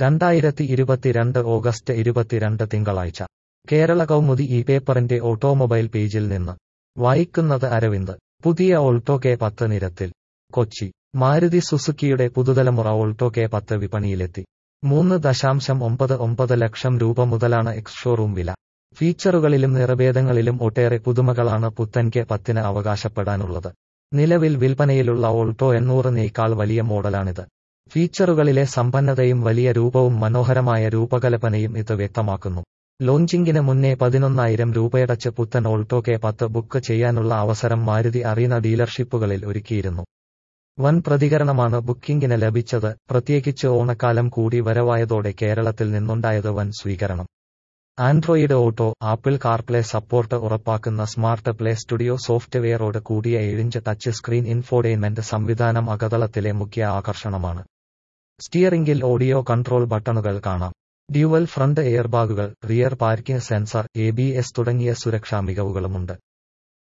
രണ്ടായിരത്തി ഇരുപത്തിരണ്ട് ഓഗസ്റ്റ് ഇരുപത്തിരണ്ട് തിങ്കളാഴ്ച കേരള കൗമുദി ഈ പേപ്പറിന്റെ ഓട്ടോമൊബൈൽ പേജിൽ നിന്ന് വായിക്കുന്നത് അരവിന്ദ് പുതിയ ഓൾട്ടോ കെ പത്ത് നിരത്തിൽ കൊച്ചി മാരുതി സുസുക്കിയുടെ പുതുതലമുറ ഓൾട്ടോ കെ പത്ത് വിപണിയിലെത്തി മൂന്ന് ദശാംശം ഒമ്പത് ഒമ്പത് ലക്ഷം രൂപ മുതലാണ് എക്സ് ഷോറൂം വില ഫീച്ചറുകളിലും നിറഭേദങ്ങളിലും ഒട്ടേറെ പുതുമകളാണ് പുത്തൻ കെ പത്തിന് അവകാശപ്പെടാനുള്ളത് നിലവിൽ വിൽപ്പനയിലുള്ള ഓൾട്ടോ എണ്ണൂറിനേക്കാൾ വലിയ മോഡലാണിത് ഫീച്ചറുകളിലെ സമ്പന്നതയും വലിയ രൂപവും മനോഹരമായ രൂപകൽപ്പനയും ഇത് വ്യക്തമാക്കുന്നു ലോഞ്ചിങ്ങിന് മുന്നേ പതിനൊന്നായിരം രൂപയടച്ച് പുത്തൻ ഓൾട്ടോ കെ പത്ത് ബുക്ക് ചെയ്യാനുള്ള അവസരം മാരുതി അറീന ഡീലർഷിപ്പുകളിൽ ഒരുക്കിയിരുന്നു വൻ പ്രതികരണമാണ് ബുക്കിംഗിന് ലഭിച്ചത് പ്രത്യേകിച്ച് ഓണക്കാലം കൂടി വരവായതോടെ കേരളത്തിൽ നിന്നുണ്ടായത് വൻ സ്വീകരണം Android Auto Apple CarPlay support ഉറപ്പാക്കുന്ന സ്മാർട്ട് പ്ലേ സ്റ്റുഡിയോ സോഫ്റ്റ്വെയറോട് കൂടിയ ഏഴിഞ്ച് ടച്ച് സ്ക്രീൻ ഇൻഫോർടൈൻമെന്റ് സംവിധാനം അകതളത്തിലെ മുഖ്യ ആകർഷണമാണ് സ്റ്റിയറിംഗിൽ ഓഡിയോ കൺട്രോൾ ബട്ടണുകൾ കാണാം ഡ്യുവൽ ഫ്രണ്ട് എയർബാഗുകൾ rear parking sensor A B S തുടങ്ങിയ സുരക്ഷാ മികവുകളുമുണ്ട്